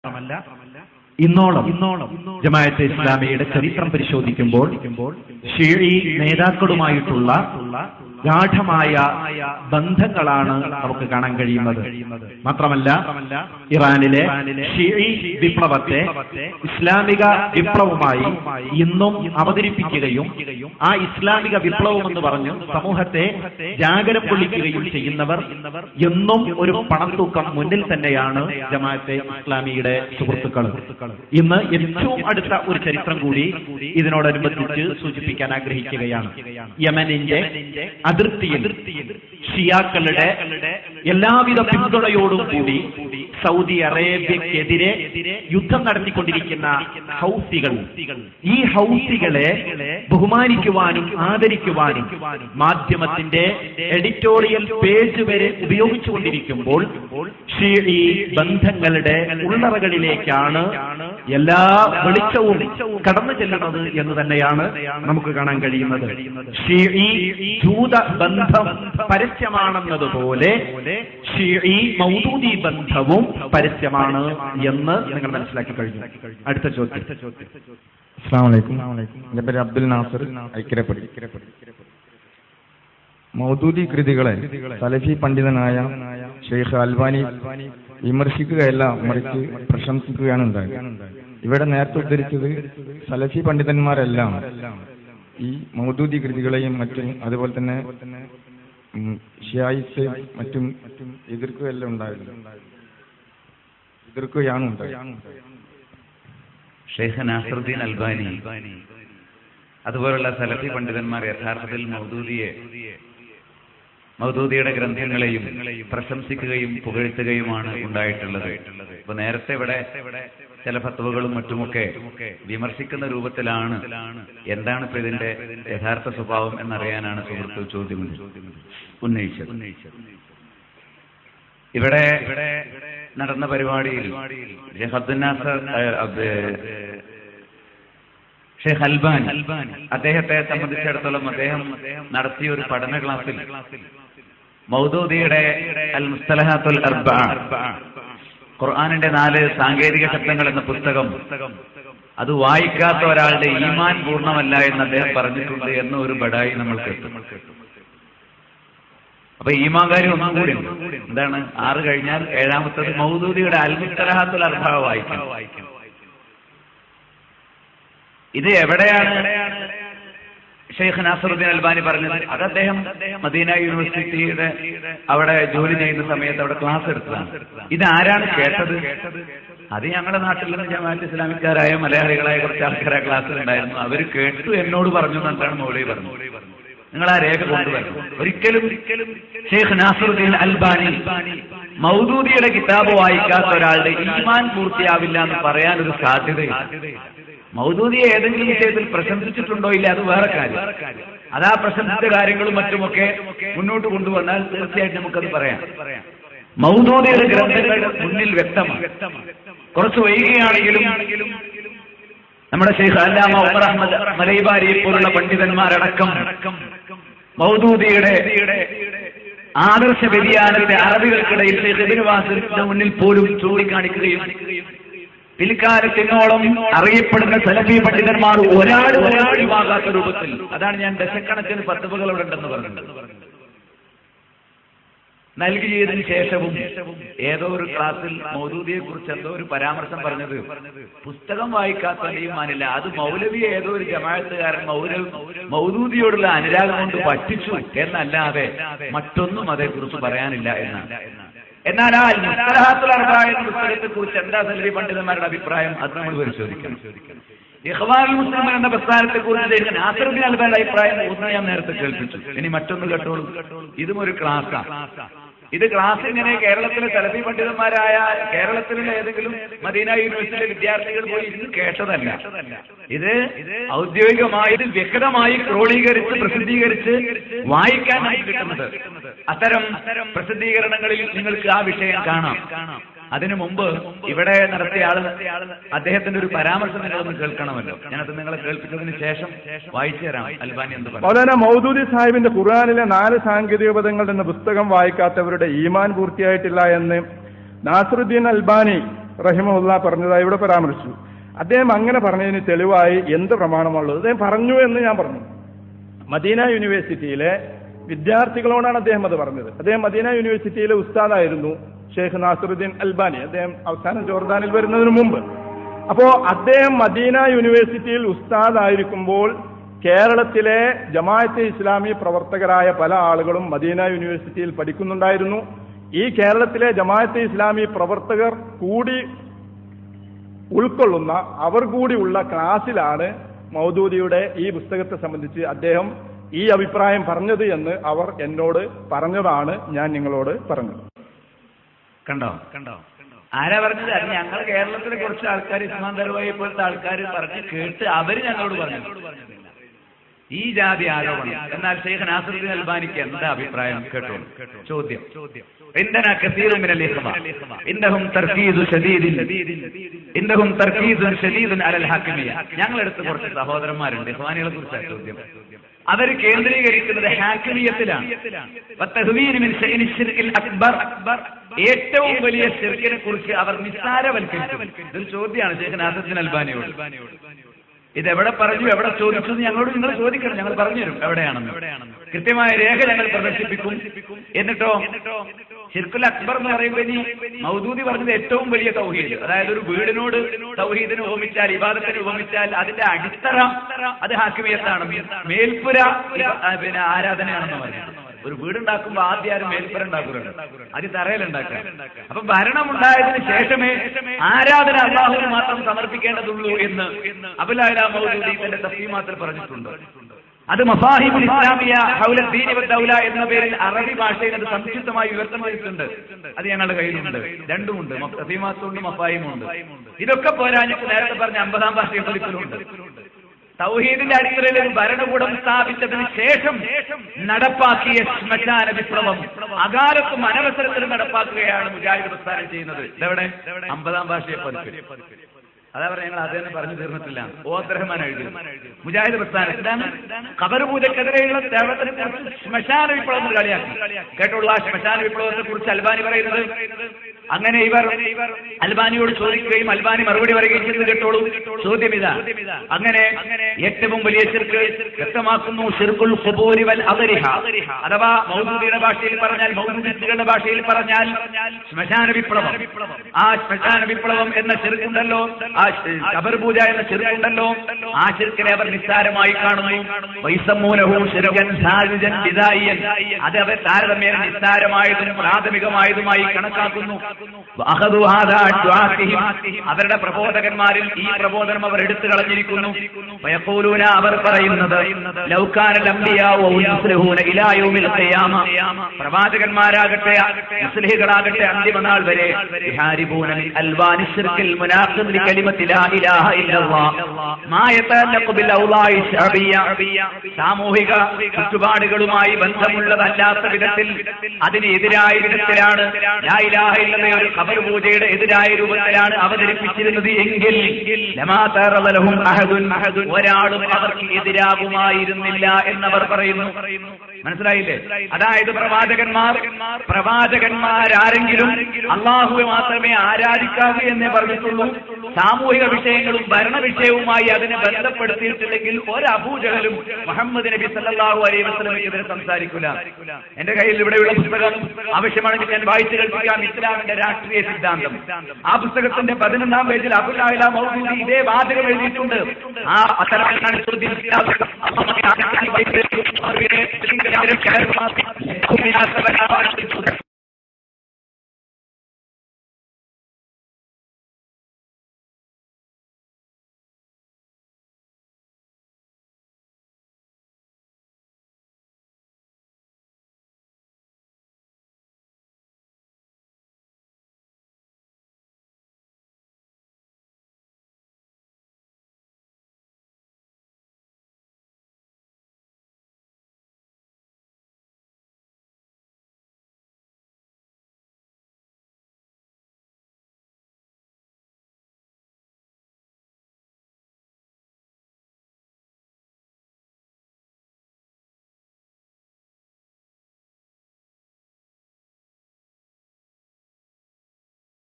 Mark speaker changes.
Speaker 1: ഇന്നോളം ഇന്നോളം ജമാഅത്തെ ഇസ്ലാമിയുടെ ചരിത്രം പരിശോധിക്കുമ്പോൾ ഷീഴി നേതാക്കളുമായിട്ടുള്ള ഗാഠമായ ബന്ധങ്ങളാണ് നമുക്ക് കാണാൻ കഴിയുന്നത് മാത്രമല്ല ഇറാനിലെ ഷീഴി വിപ്ലവത്തെ ഇസ്ലാമിക വിപ്ലവമായി ഇന്നും അവതരിപ്പിക്കുകയും ആ ഇസ്ലാമിക വിപ്ലവം എന്ന് പറഞ്ഞു സമൂഹത്തെ ജാഗരം കൊള്ളിക്കുകയും ചെയ്യുന്നവർ എന്നും ഒരു പണത്തൂക്കം മുന്നിൽ തന്നെയാണ് ജമാഅത്തെ ഇസ്ലാമിയുടെ സുഹൃത്തുക്കൾ ഇന്ന് ഏറ്റവും അടുത്ത ഒരു ചരിത്രം കൂടി ഇതിനോടനുബന്ധിച്ച് സൂചിപ്പിക്കാൻ ആഗ്രഹിക്കുകയാണ് യമനിന്റെ അതിർത്തിയിൽ ഷിയാക്കളുടെ എല്ലാവിധ പിന്തുണയോടും കൂടി സൗദി അറേബ്യക്കെതിരെ യുദ്ധം നടത്തിക്കൊണ്ടിരിക്കുന്ന ഹൗസികൾ ഈ ഹൗസികളെ ബഹുമാനിക്കുവാനും ആദരിക്കുവാനും മാധ്യമത്തിന്റെ എഡിറ്റോറിയൽ പേജ് വരെ ഉപയോഗിച്ചുകൊണ്ടിരിക്കുമ്പോൾ ഷീഴി ബന്ധങ്ങളുടെ ഉള്ളറകളിലേക്കാണ് എല്ലാ വെളിച്ചവും കടന്നു ചെല്ലുന്നത് എന്ന് തന്നെയാണ് നമുക്ക് കാണാൻ കഴിയുന്നത് ഷീഴി ജൂത ബന്ധം പരസ്യമാണെന്നതുപോലെ ഷീഴി മൗദൂദി ബന്ധവും പരസ്യമാണ് എന്ന് നിങ്ങൾ മനസ്സിലാക്കി കഴിഞ്ഞു അടുത്ത ചോദ്യം
Speaker 2: അസ്സാം വലൈക്കും എൻ്റെ പേര് അബ്ദുൽ നാസർ ഐക്കരപ്പടി മൗദൂദി കൃതികളെ സലഫി പണ്ഡിതനായ ഷെയ്ഖ് അൽബാനി വിമർശിക്കുകയല്ല മറിച്ച് പ്രശംസിക്കുകയാണ് ഉണ്ടായത് ഇവിടെ നേരത്തെ ഉദ്ധരിച്ചത് സലഫി പണ്ഡിതന്മാരെല്ലാം ഈ മൗദൂദി കൃതികളെയും മറ്റും അതുപോലെ തന്നെ ഉം, ഷിയായിസ് മറ്റും എതിർക്കുകയല്ല ഉണ്ടായത് എതിർക്കുകയാണ് ഉണ്ടായത്
Speaker 3: ഷെയ്ഖ് നാസറുദ്ദീൻ അൽബാനി അതുപോലുള്ള സലഫി പണ്ഡിതന്മാർ യഥാർത്ഥത്തിൽ മൗദൂദിയെ മൗദൂദിയുടെ ഗ്രന്ഥങ്ങളെയും പ്രശംസിക്കുകയും പുകഴ്ത്തുകയുമാണ് ഉണ്ടായിട്ടുള്ളത് ഇപ്പൊ നേരത്തെ ഇവിടെ ചില ഫത്വകളും മറ്റുമൊക്കെ വിമർശിക്കുന്ന രൂപത്തിലാണ് എന്താണ് ഇപ്പൊ ഇതിന്റെ യഥാർത്ഥ സ്വഭാവം എന്നറിയാനാണ് സുഹൃത്ത് ചോദ്യം ഉന്നയിച്ചത് ഇവിടെ നടന്ന പരിപാടിയിൽ ഷെയ്ഖ് അബ്ദുൽ നാസർ ഏഹ്, അബ്ദ് ഷെയ്ഖ് അൽബാൻ അദ്ദേഹത്തെ സംബന്ധിച്ചിടത്തോളം അദ്ദേഹം നടത്തിയ ഒരു പഠന ക്ലാസ്സിൽ മൗദൂദിയുടെ അൽ മുസ്തലഹാത്തുൽ അർബഅ ഖുർആാനിന്റെ നാല് സാങ്കേതിക ശബ്ദങ്ങൾ എന്ന പുസ്തകം അത് വായിക്കാത്ത ഒരാളുടെ ഈമാൻ പൂർണ്ണമല്ല എന്ന് അദ്ദേഹം പറഞ്ഞിട്ടുണ്ട് എന്ന ഒരു ബടായി നമ്മൾ കേട്ടു അപ്പൊ ഈമാങ്കാരി ഒന്നും കൂടി ഉണ്ട്. എന്താണ് ആറ് കഴിഞ്ഞാൽ ഏഴാമത്തത് മൗദൂദിയുടെ അൽ മുസ്തലഹാത്തുൽ അർബഅ വായിക്കണം ഇത് എവിടെയാണ് ഷെയ്ഖ് നാസറുദ്ദീൻ അൽബാനി പറഞ്ഞത് അത് അദ്ദേഹം മദീന യൂണിവേഴ്സിറ്റിയുടെ അവിടെ ജോലി ചെയ്യുന്ന സമയത്ത് അവിടെ ക്ലാസ് എടുത്തതാണ് ഇത് ആരാണ് കേട്ടത് അത് ഞങ്ങളുടെ നാട്ടിൽ നിന്ന് ജമാഅത്ത് ഇസ്ലാമിക്കാരായ മലയാളികളായ കുറച്ച് ആൾക്കാരെ ക്ലാസ്സിൽ ഉണ്ടായിരുന്നു അവർ കേട്ടു എന്നോട് പറഞ്ഞു എന്നാണ് മൗലവി പറഞ്ഞു നിങ്ങൾ ആ രേഖ കൊണ്ടുവരണം ഒരിക്കലും ഷെയ്ഖ് നാസറുദ്ദീൻ അൽബാനി മൗദൂദിയുടെ കിതാബ് വായിക്കാത്ത ഒരാളുടെ ഈമാൻ പൂർത്തിയാവില്ല എന്ന് പറയാൻ ഒരു സാധ്യതയില്ല മൗദൂദിയെ ഏതെങ്കിലും വിഷയത്തിൽ പ്രശംസിച്ചിട്ടുണ്ടോ ഇല്ല അത് വേറെ കാര്യം അത് ആ പ്രശംസിച്ച കാര്യങ്ങളും മറ്റുമൊക്കെ മുന്നോട്ട് കൊണ്ടുവന്നാൽ തീർച്ചയായിട്ടും നമുക്കത് പറയാം മൗദൂദിയുടെ ഗ്രന്ഥങ്ങൾ മുന്നിൽ വ്യക്തമാണ് കുറച്ച് വൈകിയാണെങ്കിലും നമ്മുടെ ഷെയ്ഖ് അല്ലാമ ഉമർ അഹമ്മദ് മലൈബാരിയെ പോലുള്ള പണ്ഡിതന്മാരടക്കം മൗദൂദിയുടെ ആദർശ വ്യതിയാനത്തെ അറബികൾക്കിടയിൽ ഷെയ്ഖ് ഇബ്നു വാസിറിന്റെ മുന്നിൽ പോലും ചൂണ്ടിക്കാണിക്കുകയും പിൽക്കാലത്തിനോളം അറിയപ്പെടുന്ന സലഫി പണ്ഡിതന്മാർ ഒരാൾ ഒരാളുമാകാത്ത രൂപത്തിൽ അതാണ് ഞാൻ ദശക്കണക്കിന് പത്തുവകൾ അവിടെ ഉണ്ടെന്ന് പറഞ്ഞത് നൽകിയതിനു ശേഷവും ഏതോ ഒരു ക്ലാസ്സിൽ മൗദൂദിയെ കുറിച്ച് എന്തോ ഒരു പരാമർശം പറഞ്ഞത് പുസ്തകം വായിക്കാത്ത ഈമാനില്ല അത് മൗലവി ഏതോ ഒരു ജമാഅത്തുകാരൻ മൗലവി മൗദൂദിയോടുള്ള അനുരാഗം കൊണ്ട് പറ്റിച്ചു എന്നല്ലാതെ മറ്റൊന്നും അതേക്കുറിച്ച് പറയാനില്ല എന്നാണ് എന്നാൽ ആ മുസ്തലഹാത്തുൽ അർബഅ എന്ന പുസ്തകത്തെ കുറിച്ച് എന്താ സലഫി പണ്ഡിതന്മാരുടെ അഭിപ്രായം അത് നമ്മൾ പരിശോധിക്കണം ഇഖ്വാനുൽ മുസ്ലിം എന്ന പ്രസ്ഥാനത്തെ കുറിച്ച് നാസറുദ്ദീൻ അൽബാന്റെ അഭിപ്രായം ഒന്ന് ഞാൻ നേരത്തെ കേൾപ്പിച്ചു ഇനി മറ്റൊന്ന് കേട്ടോളൂ ഇതും ഒരു ക്ലാസ്സാണ് ഇത് ക്ലാസ് ഇങ്ങനെ കേരളത്തിലെ സലഫി പണ്ഡിതന്മാരായ കേരളത്തിലുള്ള ഏതെങ്കിലും മദീന യൂണിവേഴ്സിറ്റിയിലെ വിദ്യാർത്ഥികൾ പോയി ഇത് കേട്ടതല്ല ഇത് ഔദ്യോഗികമായി ഇത് വ്യക്തമായി ക്രോളീകരിച്ച് പ്രസിദ്ധീകരിച്ച് വായിക്കാൻ നമുക്ക് കിട്ടുന്നത് അത്തരം പ്രസിദ്ധീകരണങ്ങളിൽ നിങ്ങൾക്ക് ആ വിഷയം കാണാം അതിനു മുമ്പ് ഇവിടെ നടത്തിയ ആള് അദ്ദേഹത്തിന്റെ ഒരു പരാമർശം നിങ്ങളൊന്ന് കേൾക്കണമല്ലോ ഞാനത് നിങ്ങളെ കേൾപ്പിച്ചതിന് ശേഷം വായിച്ചു തരാം അൽബാനി എന്ന് പറഞ്ഞു
Speaker 4: മൗലാന മൗദൂദി സാഹിബിന്റെ ഖുർആാനിലെ നാല് സാങ്കേതിക പദങ്ങൾ എന്ന പുസ്തകം വായിക്കാത്തവരുടെ ഈമാൻ പൂർത്തിയായിട്ടില്ല എന്ന് നാസറുദ്ദീൻ അൽബാനി റഹിമുല്ല പറഞ്ഞതായി ഇവിടെ പരാമർശിച്ചു അദ്ദേഹം അങ്ങനെ പറഞ്ഞതിന് തെളിവായി എന്ത് പ്രമാണമുള്ളത് അദ്ദേഹം പറഞ്ഞു എന്ന് ഞാൻ പറഞ്ഞു മദീന യൂണിവേഴ്സിറ്റിയിലെ വിദ്യാർത്ഥികളോടാണ് അദ്ദേഹം അത് പറഞ്ഞത് അദ്ദേഹം മദീന യൂണിവേഴ്സിറ്റിയിലെ ഉസ്താദായിരുന്നു ഷെയ്ഖ് നാസറുദ്ദീൻ അൽബാനി അദ്ദേഹം അവസാനം ജോർദാനിൽ വരുന്നതിന് മുമ്പ് അപ്പോ അദ്ദേഹം മദീന യൂണിവേഴ്സിറ്റിയിൽ ഉസ്താദായിരിക്കുമ്പോൾ കേരളത്തിലെ ജമാഅത്തെ ഇസ്ലാമി പ്രവർത്തകരായ പല ആളുകളും മദീന യൂണിവേഴ്സിറ്റിയിൽ പഠിക്കുന്നുണ്ടായിരുന്നു ഈ കേരളത്തിലെ ജമാഅത്തെ ഇസ്ലാമി പ്രവർത്തകർ കൂടി ഉൾക്കൊള്ളുന്ന അവർ കൂടിയുള്ള ക്ലാസ്സിലാണ് മൗദൂദിയുടെ ഈ പുസ്തകത്തെ സംബന്ധിച്ച് അദ്ദേഹം ഈ അഭിപ്രായം പറഞ്ഞത് എന്ന് അവർ എന്നോട് പറഞ്ഞതാണ് ഞാൻ നിങ്ങളോട് പറഞ്ഞത്
Speaker 3: കണ്ടോ കണ്ടോ ആരാ പറഞ്ഞത് അത് ഞങ്ങൾ കേരളത്തിലെ കുറച്ച് ആൾക്കാർ ഇസ്മാൻ ദർവായി പോലത്തെ ആൾക്കാർ പറഞ്ഞ് കേട്ട് അവര് ഞങ്ങളോട് പറഞ്ഞു ഈ ജാതി ആരോപണം എന്നാൽ ഷെയ്ഖ് നാസറുദ്ദീൻ അൽബാനിക്ക് എന്താ അഭിപ്രായം കേട്ടോ ചോദ്യം عندنا كثير من الإخوة إنهم تركيز شديد إنهم تركيز شديد على الحاكمية ഞങ്ങളടുത്ത് കുറച്ച് സഹോദരന്മാരുണ്ട് ഇഖ്വാനികളെ കുറിച്ചാണ് ചോദ്യം അവർ കേന്ദ്രീകരിക്കുന്നത് ഹാക്കിമിയത്തിലാണ് വത്തഹ്വീൻ മിൻ ശൈനി ശിർക്കിൽ അക്ബർ ഏറ്റവും വലിയ ശിർക്കിനെ കുറിച്ച് അവർ നിസ്സാരവൽക്കരിച്ചു ഇതൊരു ചോദ്യമാണ് ഷെയ്ഖ് നാസറുദ്ദീൻ അൽബാനിയോട് ഇത് എവിടെ പറഞ്ഞു എവിടെ ചോദിച്ചു എന്ന് ഞങ്ങളോട് നിങ്ങൾ ചോദിക്കണം ഞങ്ങൾ പറഞ്ഞുതരും എവിടെയാണെന്ന് കൃത്യമായ രേഖ ഞങ്ങൾ പ്രദർശിപ്പിക്കും എന്നിട്ടോ ഷിർക്കുൽ അക്ബർ എന്ന് പറയുമ്പോൾ ഇനി മൗദൂദി പറഞ്ഞത് ഏറ്റവും വലിയ തൗഹീദ് അതായത് ഒരു വീടിനോട് തൗഹീദിന് ഉപമിച്ചാൽ ഇബാദത്തിന് ഉപമിച്ചാൽ അതിന്റെ അടിത്തറ അത് ഹാക്കിമിയത്താണ് മേൽപ്പുര ഇബ- ആ, പിന്നെ ആരാധനയാണെന്ന് പറഞ്ഞു ഒരു വീടുണ്ടാക്കുമ്പോ ആദ്യം ആരും മേൽപ്പുര ഉണ്ടാക്കുന്നുണ്ട് അത് തറയിലുണ്ടാക്കുക അപ്പൊ ഭരണം ഉണ്ടായതിനു ശേഷമേ ആരാധന അള്ളാഹുവിന് മാത്രം സമർപ്പിക്കേണ്ടതുള്ളൂ എന്ന് അബുലാല മൗദൂദി തന്റെ തഫീമാത്തിൽ പറഞ്ഞിട്ടുണ്ട് അത് മഫാഹിബുൽ ഇസ്ലാമിയ ഹൗല ദീനി വദ്ദൗല എന്ന പേരിൽ അറബി ഭാഷയിൽ അത് സംക്ഷിപ്തമായി വിവർത്തനം അത് ഞങ്ങളുടെ കയ്യിലുണ്ട് രണ്ടുമുണ്ട് തഫീമാത്തുണ്ട് മഫാഹിമുണ്ട് ഇതൊക്കെ പോരാഞ്ഞിട്ട് നേരത്തെ പറഞ്ഞ അമ്പതാം ഭാഷയിൽ പതിപ്പിലുണ്ട് തൗഹീദിന്റെ അടിത്തറയിൽ ഒരു ഭരണകൂടം സ്ഥാപിച്ചതിന് ശേഷം നടപ്പാക്കിയ ശ്മശാന വിപ്ലവം അകാലത്തും അനവസരത്തിലും നടപ്പാക്കുകയാണ് മുജാഹിദ് പ്രസ്ഥാനം ചെയ്യുന്നത് ഇതെവിടെ അമ്പതാം ഭാഷയെ പതിപ്പ് അതാ പറഞ്ഞ ഞങ്ങൾ അത് തന്നെ പറഞ്ഞു തീർന്നിട്ടില്ല ഓ അബ്ദുറഹ്മാൻ എഴുതി മുജാഹിദ് പ്രസ്ഥാനം എന്താണ് ഖബർ പൂജക്കെതിരെയുള്ള സേവനത്തിനെ കുറിച്ച് ശ്മശാന വിപ്ലവം എന്ന് കളിയാക്കി കേട്ടുള്ള ആ ശ്മശാന വിപ്ലവത്തെ കുറിച്ച് അൽബാനി പറയുന്നത് അങ്ങനെ ഇവർ അൽബാനിയോട് ചോദിക്കുകയും അൽബാനി മറുപടി പറയുകയും ചെയ്ത് കേട്ടോളൂ ചോദ്യം ഇതാ അങ്ങനെ ഏറ്റവും വലിയ ശിർക്ക് വ്യക്തമാക്കുന്നു ഷിർക്കുൽ ഖുബൂരി വൽ അദരിഹ അഥവാ മൗദൂദിയുടെ ഭാഷയിൽ പറഞ്ഞാൽ മൗദൂദികളുടെ ഭാഷയിൽ പറഞ്ഞാൽ ശ്മശാന വിപ്ലവം ആ ശ്മശാന വിപ്ലവം എന്ന ചെറുക്കുണ്ടല്ലോ ആ ശ്- ഖബർ പൂജ എന്ന ചെറുക്കുണ്ടല്ലോ ആ ചെറുക്കിനെ അവർ നിസ്സാരമായി കാണുന്നു വൈസമ്മൂനഹു ശിർകൻ സാജിദൻ ബിദായിയൻ അത് അവർ താരതമ്യേന നിസ്സാരമായതും പ്രാഥമികമായതുമായി കണക്കാക്കുന്നു വഅഖദു ഹാദാ അദ്വാത്തിഹിം. അവരുടെ പ്രബോധകന്മാരിൽ ഈ പ്രബോധനം അവർ എടുത്തു കളഞ്ഞിരിക്കുന്നു വയഖൂലൂന അവർ പറയുന്നത് ലൗകാനൽ അംബിയാഉ വ യുസ്ലിഹൂന ഇലാ യൗമിൽ ഖിയാമ പ്രവാചകന്മാരാകട്ടെ മുസ്ലിഹുകളാകട്ടെ അന്തിമ നാൾ വരെ യുഹാരിബൂന മിൻ അൽവാനി ശിർക്കിൽ മുനാഖിബ് ലികലിമത്തി ലാ ഇലാഹ ഇല്ലല്ലാഹ് മാ യതഅല്ലഖു ബിൽ ഔളാഇ ശഅബിയ്യ സാമൂഹിക ചുറ്റുപാടുകളുമായി ബന്ധമുള്ളതല്ലാത്ത വിധത്തിൽ അതിന് എതിരായ വിധത്തിലാണ് ലാ ഇലാഹ ഇല്ലല്ലാഹ് ഒരു ഖബർ പൂജയുടെ എതിരായ രൂപത്തിലാണ് അവതരിപ്പിച്ചിരുന്നത് എങ്കിൽ ലമാ തറല ലഹും അഹദുൻ ഒരാളും അവർക്ക് എതിരാകുമായിരുന്നില്ല എന്നവർ പറയുന്നു മനസ്സിലായില്ലേ അതായത് പ്രവാചകന്മാർ പ്രവാചകന്മാരാരെങ്കിലും അള്ളാഹുവെ മാത്രമേ ആരാധിക്കാവൂ എന്നേ പറഞ്ഞിട്ടുള്ളൂ സാമൂഹിക വിഷയങ്ങളും ഭരണ വിഷയവുമായി അതിനെ ബന്ധപ്പെടുത്തിയിട്ടില്ലെങ്കിൽ ഒരു അബൂജഹലും മുഹമ്മദ് നബി സല്ലല്ലാഹു അലൈഹി വസല്ലമയ്ക്കെതിരെ സംസാരിക്കില്ല എന്റെ കയ്യിൽ ഇവിടെയുള്ള പുസ്തകം ആവശ്യമാണെങ്കിൽ ഞാൻ വായിച്ചു കേൾപ്പിക്കാം ഇസ്ലാമിന്റെ രാഷ്ട്രീയ സിദ്ധാന്തം ആ പുസ്തകത്തിന്റെ പതിനൊന്നാം പേജിൽ അബുലാല മൗദൂദി ഇതേ വാചകം എഴുതിയിട്ടുണ്ട് ആ അത്തരത്തിലാണ് ചോദ്യം